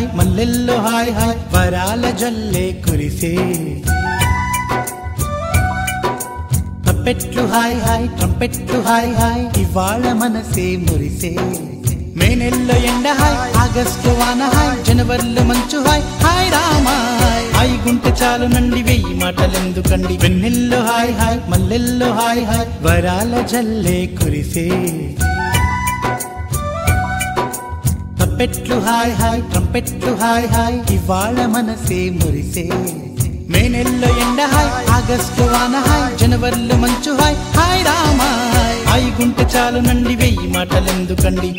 Hi మల్లెల్లో హాయ్ హాయ్ వరాల జల్లే కురిసే ట్రంపెట్లు హాయ్ హాయ్ ట్రంపెట్లు హాయ్ హాయ్ ఇవాళ మనసే మురిసే మే నెలలో ఎండ హాయ్ ఆగస్టు వాన హాయ్ జనవరిలో మంచు హాయ్ హాయ్ రామా హాయ్ హాయ్ గుంటె చాలు నండి వెయ్యి మాటలెందుకండి వెన్నెల్లో హాయ్ హాయ్ మల్లెల్లో హాయ్ హాయ్ వరాల జల్లే కురిసే ట్రంపెట్లు హాయ్ హాయ్ ట్రంపెట్లు హాయ్ హాయ్ ఇవాళ మనసే మురిసే మే నెలలో ఎండ హాయ్ ఆగస్టు వాన హాయ్ జనవరిలో మంచు హాయ్ హాయ్ రామా హాయ్ హాయ్ గుంటె చాలు నండి వెయ్యి మాటలెందుకండి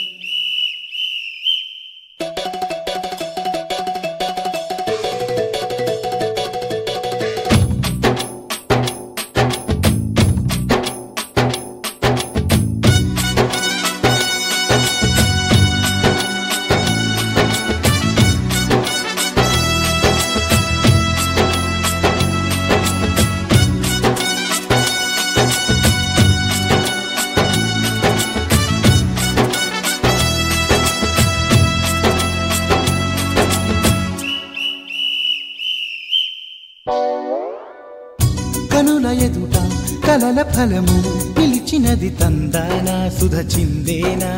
కనుల ఎదుట కలల ఫలము పిలిచినది తందాన సుధ చిందేనా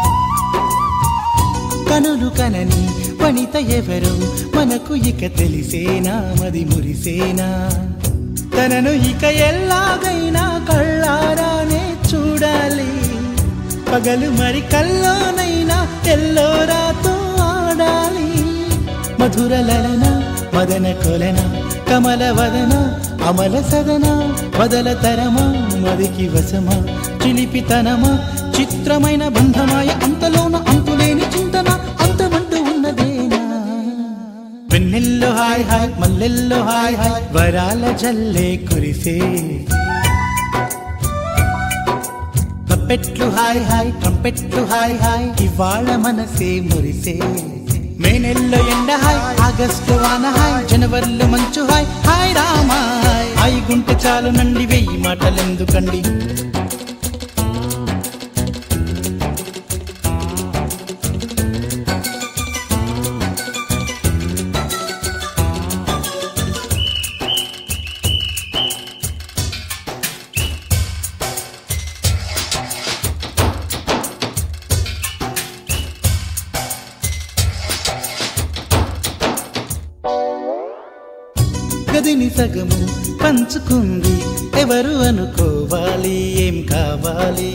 కనులు కనని వనిత ఎవరు మనకు ఇక తెలిసేనా మది మురిసేనా తనను ఇక ఎల్లాగైనా కళ్ళారానే చూడాలి పగలు మరి కల్లోనైనా ఎల్లోరాతో ఆడాలి మధుర లలన మదన కొలన కమల వదన అమల సదన వదల తరమా మదికి వశమా చిలిపితనమా చిత్రమైన బంధమాయ అంతలోన అంతులేని చింతన అంతమంటూ ఉన్నదేనా వెన్నెల్లో హాయ్ హాయ్ మల్లెల్లో హాయ్ హాయ్ వరాల జల్లే కురిసే ట్రంపెట్లు హాయ్ హాయ్ ట్రంపెట్లు హాయ్ హాయ్ ఇవాళ మనసే మురిసే మే నెలలో ఎండ హాయ్ ఆగస్టు వాన హాయ్ జనవరిలో మంచు హాయ్ హాయ్ రామా హాయ్ హాయ్ గుంటె చాలు నండి వెయ్యి మాటలెందుకండి గదిని సగము పంచుకుంది ఎవరు అనుకోవాలి ఏం కావాలి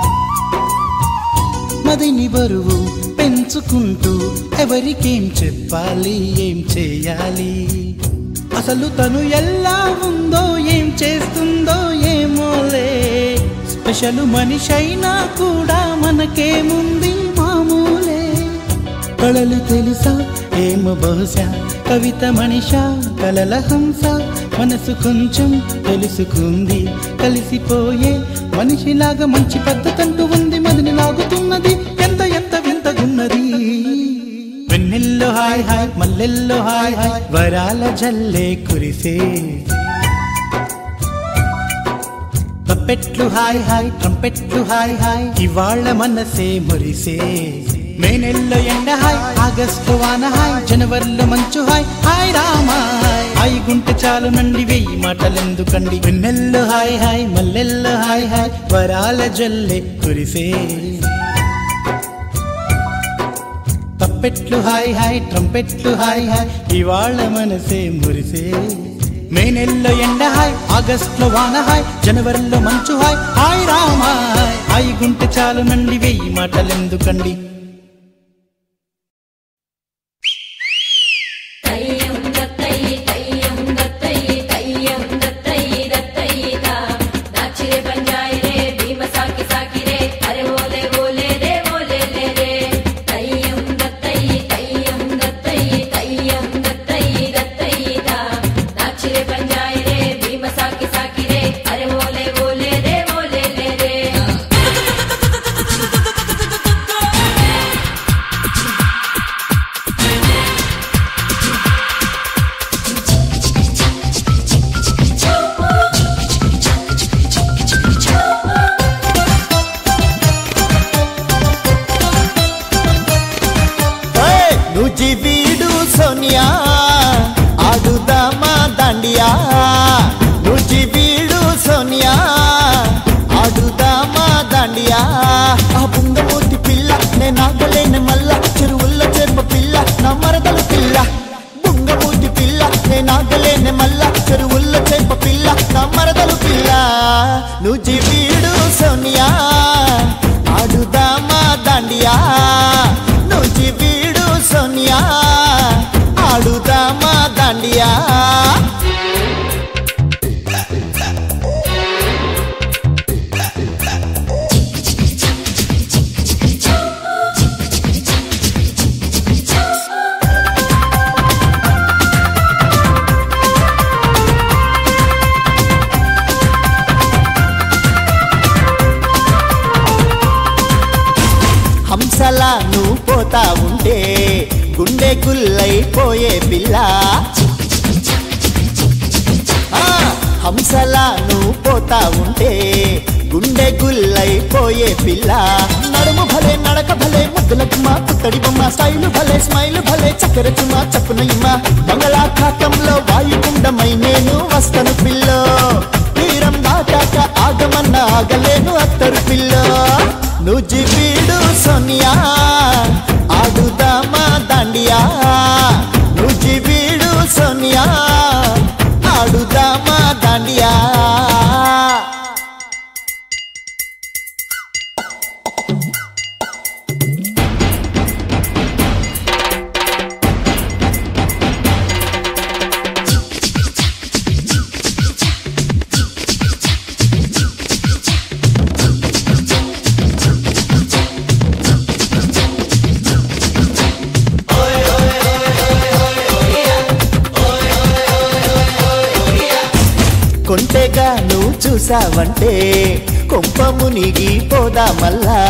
మదిని బరువు పెంచుకుంటూ ఎవరికేం చెప్పాలి ఏం చేయాలి అసలు తను ఎలా ఉందో ఏం చేస్తుందో ఏమోలే స్పెషల్ మనిషైనా కూడా మనకేముంది మామూలే కళలు తెలుసా ఏమో బహుశా కవిత మనిష కలల హంస మనసు కొంచెం తెలుసుకుంది కలిసిపోయే మనిషిలాగా మంచి పద్ధతంటూ ఉంది మదిని లాగుతున్నది ఎంత ఎంత వింతగున్నది వెన్నెల్లో హాయ్ హాయ్ మల్లెల్లో హాయ్ హాయ్ వరాల జల్లే కురిసే ట్రంపెట్లు హాయ్ హాయ్ ట్రంపెట్లు హాయ్ హాయ్ ఇవాళ మనసే మురిసే మే నెలలో ఎండ హాయ్ ఆగస్టు వాన హాయ్ జనవరిలో మంచు హాయ్ హాయ్ రామా హాయ్ హాయ్ గుంటె చాలు నండి వెయ్యి మాటలెందుకండి వెన్నెల్లో హాయ్ హాయ్ మల్లెల్లో హాయ్ హాయ్ వరాల జల్లే కురిసే తప్పెట్లు హాయ్ హాయ్ ట్రంపెట్లు హాయ్ హాయ్ ఇవాళ మనసే మురిసే మే నెలలో ఎండ హాయ్ ఆగస్టులో వాన హాయ్ జనవరిలో మంచు హాయ్ హాయ్ రామా హాయ్ హాయ్ గుంటె చాలు నండి వెయ్యి మాటలెందుకండి తయ్యం దత్తయి తయ్యం దత్తయి తయ్యం దత్తయి దత్తయితా నాచిరే పంజాయిరే భీమ సాకి సాకిరే అరే ఓలే ఓలే రే ఓలే లే రే తయ్యం దత్తయి తయ్యం దత్తయి తయ్యం దత్తయి దత్తయితా నాచిరే పంజాయిరే భీమ సాకి సాకిరే అరే ఓలే ఓలే రే ఓలే లే రే నుజి వీడు సోనియా ఆడుదామా దండియా నుజి వీడు సోనియా ఆడుదామా దండియా ఆ బుంగమూతి పిల్ల నేను ఆగలేని మల్ల చెరువుల్లో చెరుపు పిల్ల నా మరదలు పిల్ల బుంగమూతి పిల్ల నేను ఆగలేని మల్ల చెరువుల్లో చెంప పిల్ల నా మరదలు పిల్ల నుజి వీడు సోనియా ఆడుదామా దండియా నుజి వీడు సోనియా ఆడుదామా దండియా హంసలా నువ్వు పోతా ఉంటే గుండె గుల్లైపోయే పిల్ల ఆ, హంసలా నువ్వు పోతా ఉంటే గుండె గుల్లైపోయే పిల్ల నడుము భలే నడక భలే ముద్దుల చుమ్మా పుత్తడి బొమ్మ స్టైలు భలే స్మైలు భలే చక్కెర చుమ్మా చప్పున ఇమ్మ బంగాళాఖాతంలో వాయుగుండమై నేను వస్తను పిల్ల తీరం దాటాక ఆగమన్న ఆగలేను అత్తరు పిల్ల నుజి వీడు సోనియా ఆడుదామా దండియా నుజి వీడు సోనియా ఆడుదామా దండియా కొంటెగా నువ్వు చూసావంటే కొంప మునిగి పోదా మల్లా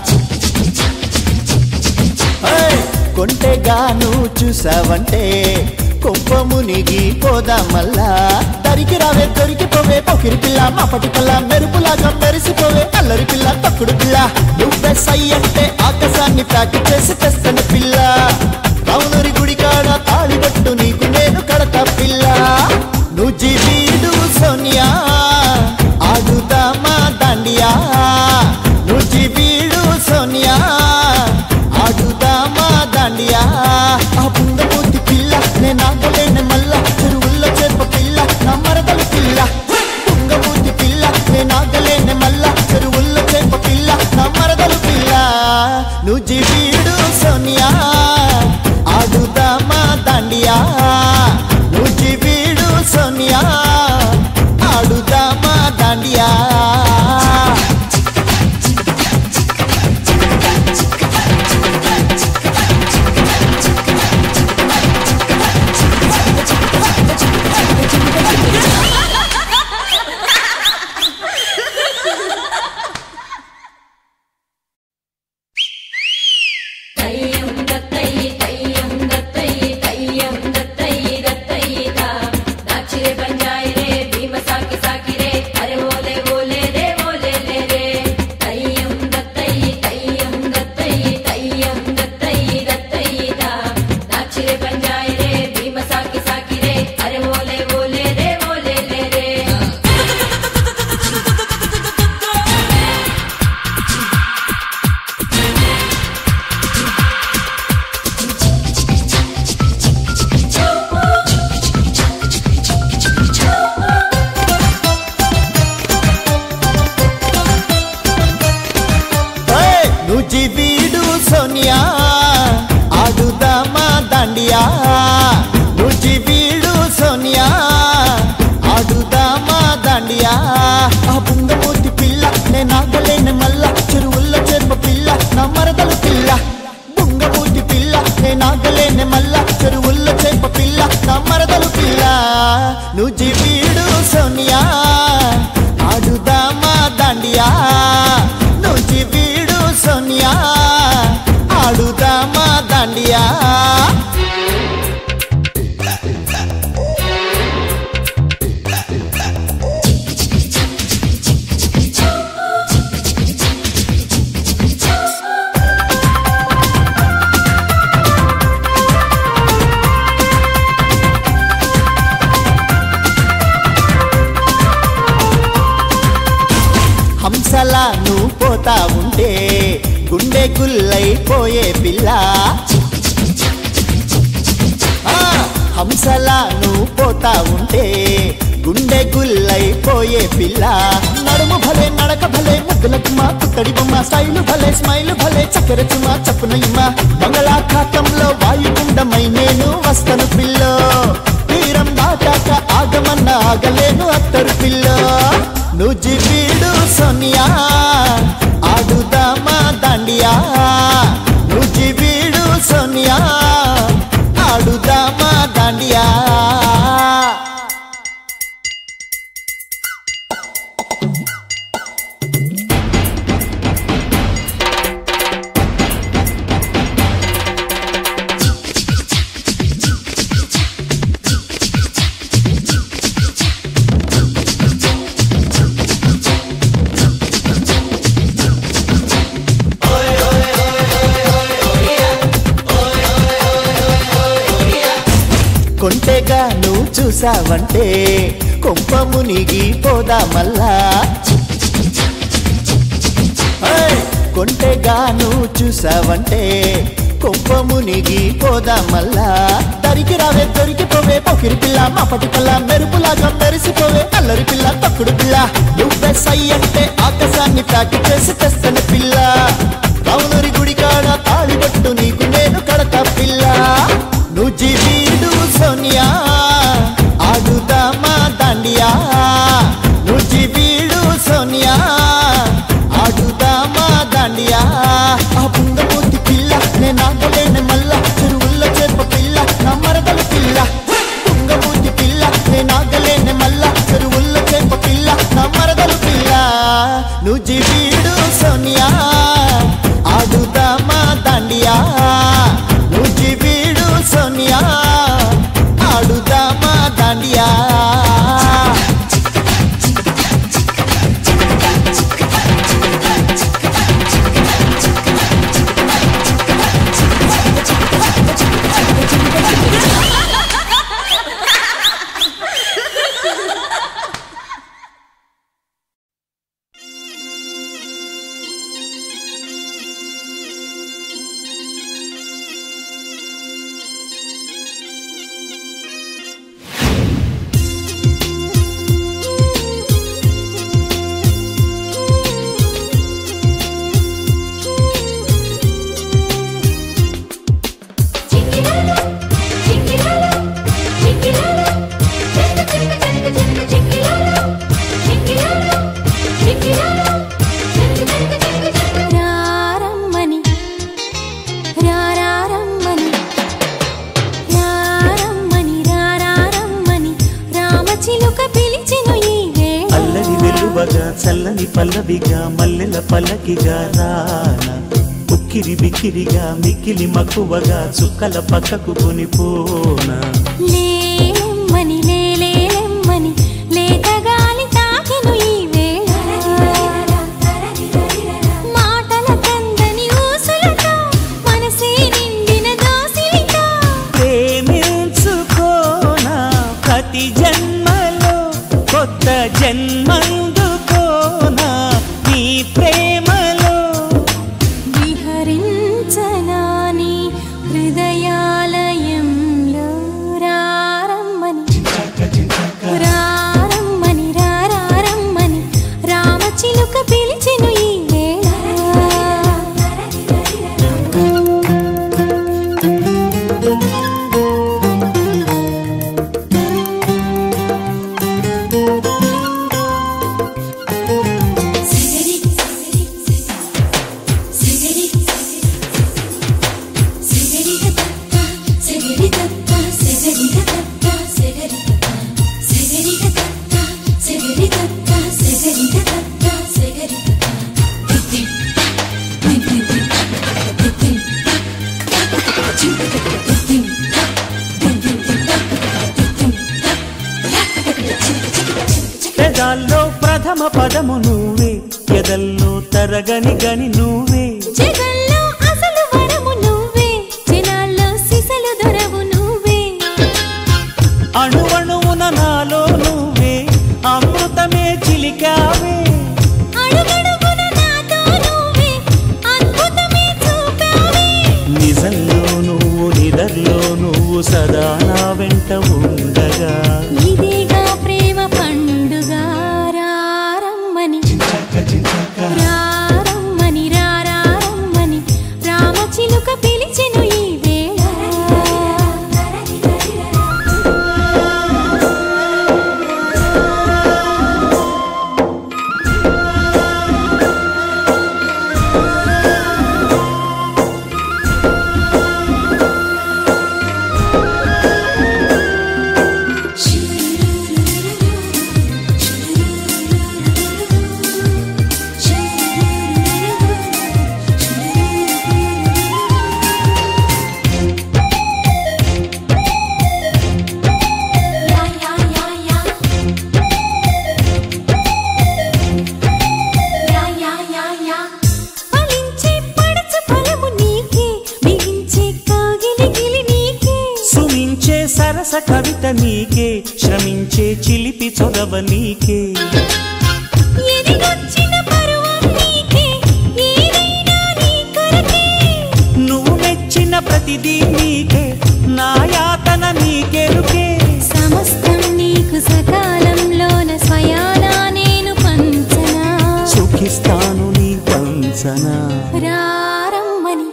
ఏయ్! కొంటెగా నువ్వు చూసావంటే కొంప మునిగి పోదా మల్లా దరికి రావే దొరికిపోవే పొకిరి పిల్ల మాపటి పిల్ల మెరుపులాగా మెరిసిపోవే అల్లరి పిల్ల తక్కుడు పిల్ల నువ్వే సై అంటే ఆకాశాన్ని ప్యాక్ చేసి తెస్తని పిల్ల రావునరి గుడి కాడ తాళిబట్టు నీకు నేను కడతా పిల్ల నుజి వీడు సోనియా ఆడుదామా దండియా నుజి వీడు సోనియా ఆడుదామా దండియా ఆ బుంగమూతి పిల్ల నేను ఆగలేని మల్ల చెరువుల్లో చెరుపు పిల్ల నా మరదలు పిల్ల బుంగమూతి పిల్ల నేను ఆగలేని మల్ల చెరువుల్లో చెరుపు పిల్ల నా మరదలు పిల్ల నుజి వీడు సోనియా ఆడుదామా దండియా నుజి వీడు సోనియా ఆడుదామా దండియా తయ్యం దత్తయి తయ్యం దత్తయి తయ్యం దత్తయి దత్తయి తా నాచిరే పంజాయి రే భీమ సాకి సాకి రే అరే ఓలే ఓలే రే ఓలే లే రే తయ్యం దత్తయి తయ్యం దత్తయి తయ్యం దత్తయి దత్తయి తా నాచిరే పంజాయి రే భీమ సాకి సాకి రే అరే ఓలే ఓలే రే ఓలే లే రే ఏయ్! నుజి వీడు సోనియా ఆడుదామా దండియా నుజి వీడు సోనియా ఆడుదామా దండియా ఆ బుంగమూతి పిల్ల నేను ఆగలేని మల్ల చెరువుల్లో చెరుపు పిల్ల నా మరదలు పిల్ల బుంగమూతి పిల్ల నేను ఆగలేని మల్ల చెరువుల్లో చెంప పిల్ల నా మరదలు పిల్ల నుజి వీడు సోనియా ఆడుదామా దండియా నుజి వీడు సోనియా ఆడుదామా దండియా నువ్వు పోతా ఉంటే గుండె గుల్లైపోయే పిల్ల ఆ, హంసలా నువ్వు పోతా ఉంటే గుండె గుల్లైపోయే పిల్ల నడుము భలే నడక భలే ముద్దులకు మా పుత్తడి బొమ్మ స్టైలు భలే స్మైల్ భలే చక్కెర చుమా చప్పున ఇమ్మ బంగళాఖాతంలో వాయుగుండమై నేను వస్తను పిల్ల తీరం దాటాక ఆగమన్న ఆగలేను అత్తరు పిల్ల నుజ్జి వీడు సోనియా ఆడుదామా దాండియా నుజ్జి వీడు సోనియా ఆడుదామా దాండియా కొంటెగా నువ్వు చూసావంటే కొంప మునిగి పోదా మల్లా ఏయ్! కొంటెగా నువ్వు చూసావంటే కొంప మునిగి పోదా మల్లా దరికి రావే దొరికిపోవే పొకిరి పిల్ల మాపటి పిల్ల మెరుపులాగా మెరిసిపోవే అల్లరి పిల్ల తక్కుడు పిల్ల నువ్వే సై అంటే ఆకాశాన్ని ప్యాక్ చేసి తెస్తని పిల్ల రావునరి గుడి కాడ తాళిబట్టు నీకు నేను కడతా పిల్ల నువ్వు జీవీడు సోనియా ఆడుదామా దాండియా నువ్వు జీవీడు సోనియా ఆడుదామా దాండియా ఆ బుంగమూతి పిల్ల నేను ఆగలేని మల్ల చెరువుల్లో చేప పిల్ల నా మరదల పిల్ల బుంగమూతి పిల్ల నేను ఆగలేని మల్ల చెరువుల్లో చేప పిల్ల నా మరదల పిల్ల నువ్వు జీవీడు సోనియా ఆడుదామా దాండియా నువ్వు జీవీడు సోనియా ఆడుదామా దాండియా చిక్కిరాలు చిక్కిరాలు చిక్కిరాలు చెక్క చెక్క చెక్క చెక్క చిక్కిరాలు చిక్కిరాలు చిక్కిరాలు చెక్క చెక్క చెక్క చెక్క రారమ్మని రారారమ్మని రారమ్మని రారారమ్మని రామచిలుక పిలిచెను ఈ వేళ అల్లరి వెలువగా చల్లని పల్లవిగా మల్లెల పల్లకిగా రానా ఉక్కిరి బిక్కిరిగా మిక్కిలి మక్కువగా చుక్కల పక్కకు కొనిపోనా లేలెమ్మని లేలేలెమ్మని లేత గాలి తాకెను ఈ వేళ మాటల కందని ఊసులతో మనసే నిండిన దోసిలితో ప్రేమించుకోనా ప్రతి జన్మలో కొత్త జన్మందుకోనా నీ ప్రేమలో విహరించనాని హృదయాలయంలో రారమ్మని రారమ్మని రారమ్మని రామచిలుక పిలిచెను ఈ వేళ సిగరి సిగరి సిగరి తత్త సిగరి తత్త సిగరి తత్త సిగరి తత్త సిగరి తత్త సిగరి తత్త సిగరి తత్త సిగరి పెదాల్లో ప్రథమ పదము నువ్వే ఎదల్లో తరగని గని నువ్వే జగల్లో అసలు వరము నువ్వే జనాల్లో సిసలు దొరవు నువ్వే అణువణువున నాలో నువ్వే అమృతమే చిలికావే అడుగడుగున నువ్వు సదా నా వెంట ఉండగా ఇదేగా ప్రేమ పండుగ రారమ్మని రారమ్మని రారమ్మని రామచిలుక పిలిచెను ఈ వేళ ఫలించే పడచ ఫలము నీకే బిగించే కాగిలి గిలి నీకే సుమించే సరస కవిత నీకే శ్రమించే చిలిపి చొరవ నీకే ఎదిగొచ్చిన పరువం నీకే ఏదైనా నీ కొరకే నువ్వు మెచ్చిన ప్రతిదీ నీకే నా యాతన నీకెరుకే సమస్తం నీకు సకాలంలోన స్వయానా నేను పంచనా సుఖిస్తాను నీ పంచన రారమ్మని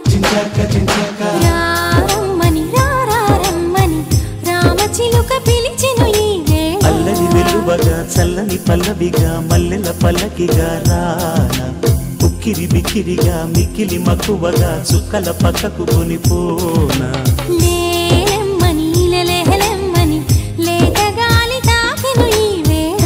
రారమ్మని రారమ్మని రామచిలుక పిలిచెను ఈ వేళ అల్లరి వెలువగా చల్లని పల్లవిగా మల్లెల పల్లకిగా రానా ఉక్కిరి బిక్కిరిగా మిక్కిలి మక్కువగా చుక్కల పక్కకు కొనిపోనా లేలెమ్మని లెలెహలెమ్మని లేత గాలి తాకెను ఈ వేళ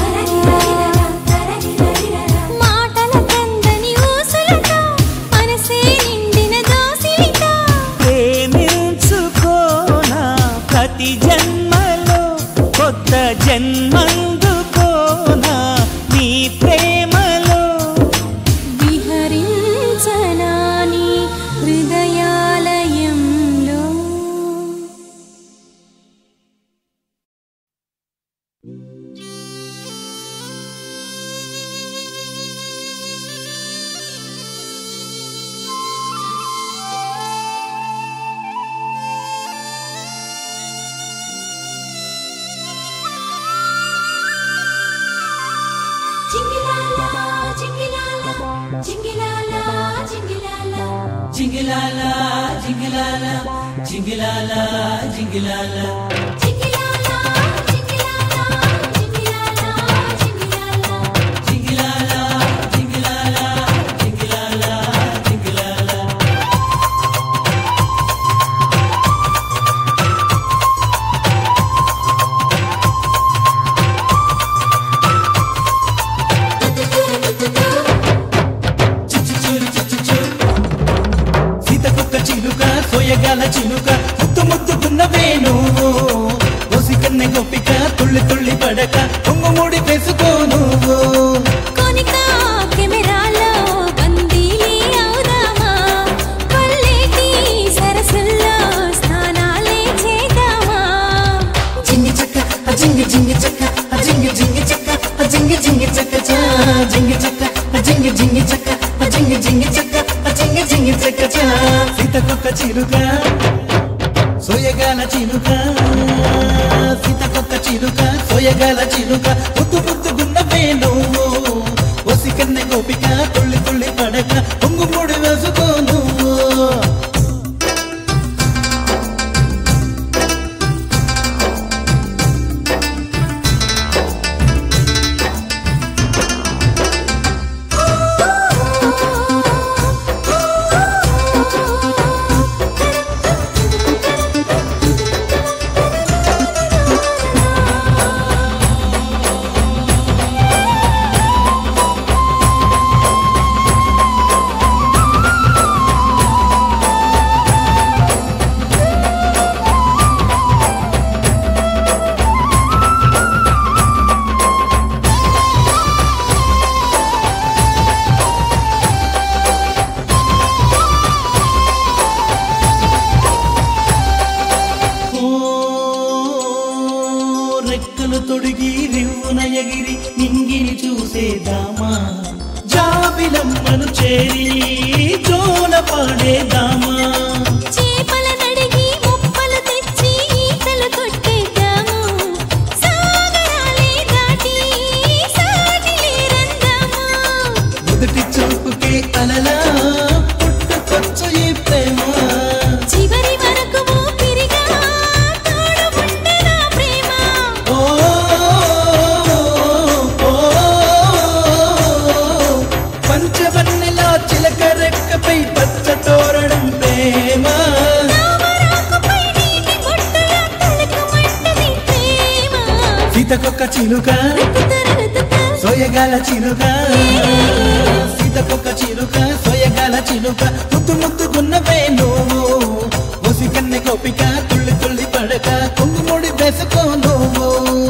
మాటల కందని ఊసులతో మనసే నిండిన దోసిలితో ప్రేమించుకోనా ప్రతి జన్మలో కొత్త జన్మందుకోనా నీ ప్రేమలో విహరించనా నీ హృదయాలయంలో జింగిలాలా జింగిలాలా జింగిలాలా జింగిలాలా జింగిలాలా జింగిలాలా జింగిలాలా జింగిలాలా చిచ్చుచూరు చిచ్చుచూ సీతకుక్క చిలుక సోయగాల చిలుక ముద్దు ముద్దుకున్న వేణు ఒసి కన్నె గోపిక తుళ్ళి తుళ్ళి పడక కొంగు ముడి వేసుకో నువ్వు కొనిక కెమెరాలో బందీలి అవుదామా పల్లెటి సరస్సుల్లో స్నానాలే చేద్దామా జింగి చక్క ఆ జింగి జింగి చక్క ఆ జింగి జింగి చక్క ఆ జింగి జింగి చక్క చా జింగి చక్క ఆ జింగి జింగి చక్క ఆ జింగి జింగి చక్క ఆ జింగి జింగి చక్క చా సీతకొక్క చిలుక సోయగాల చిలుక సీతకొక్క చిలుక సోయగాల చిలుక ముద్దు ముద్దుగున్న వేణు ఒసి కన్నె గోపిక తుళ్ళి తుళ్ళి పడక పొంగు ముడి వేసుకో నువ్వు ఓ రెక్కలు తొడిగి రివ్వున ఎగిరి నింగిని చూసేదామా జాబిలమ్మను చేరి జోల పాడేదామా చేపల నడిగి ముప్పలు తెచ్చి సీతకొక్క చిలుక సోయగాల చిలుక సీతకొక్క చిలుక సోయగాల చిలుక ముద్దు ముద్దుకున్నవే నువ్వు ఉసి కన్నె కోపిక తుళ్ళి తుళ్ళి పడక కుంగుముడి వేసుకో నువ్వు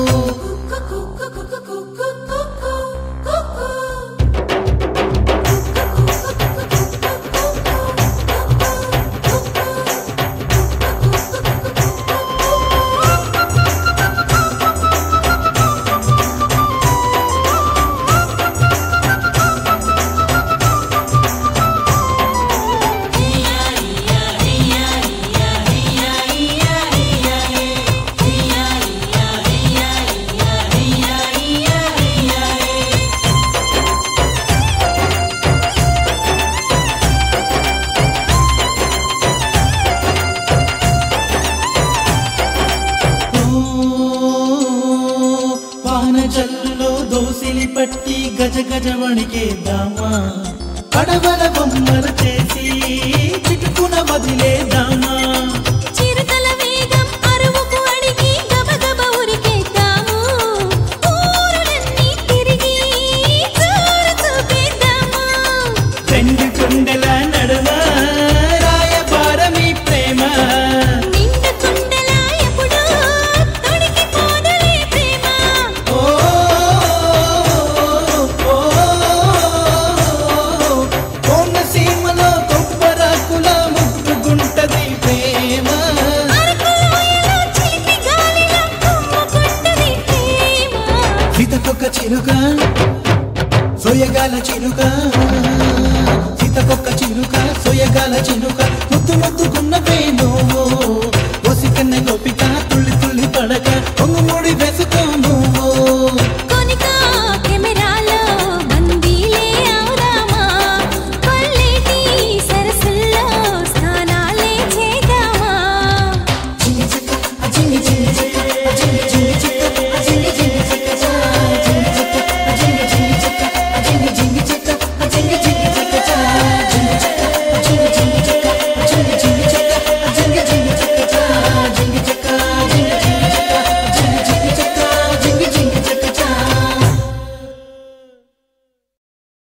వాన జల్లులో దోసిలి పట్టి గజ గజ వణికేద్దామా పడవల బొమ్మలు చేసి చిటుకున వదిలేద్దామా చిరుతల వేగం అరువుకు అడిగి గబగబ ఉరికేద్దాము ఊరులన్నీ తిరిగి జోరు చూపేద్దాము రెండు కొండల నడుమ రాయబారమి ప్రేమ నిండు కుండలా ఎప్పుడూ తొడిగిపోదులే ప్రేమ ఓ, ఓ, కోనసీమలో కొబ్బరాకుల ముట్టుకుంటది ప్రేమ అరకులోయలో చిలిపి గాలిలో కుమ్ముకుంటది ప్రేమ సీతకొక్క చిలుక సోయగాల చిలుక సీతకొక్క చిలుక సోయగాల చిలుక ముద్దు ముద్దుకున్నవే నువ్వు ఓసి కన్నె గోపిక తుళ్ళి తుళ్ళి పడక పొంగు ముడి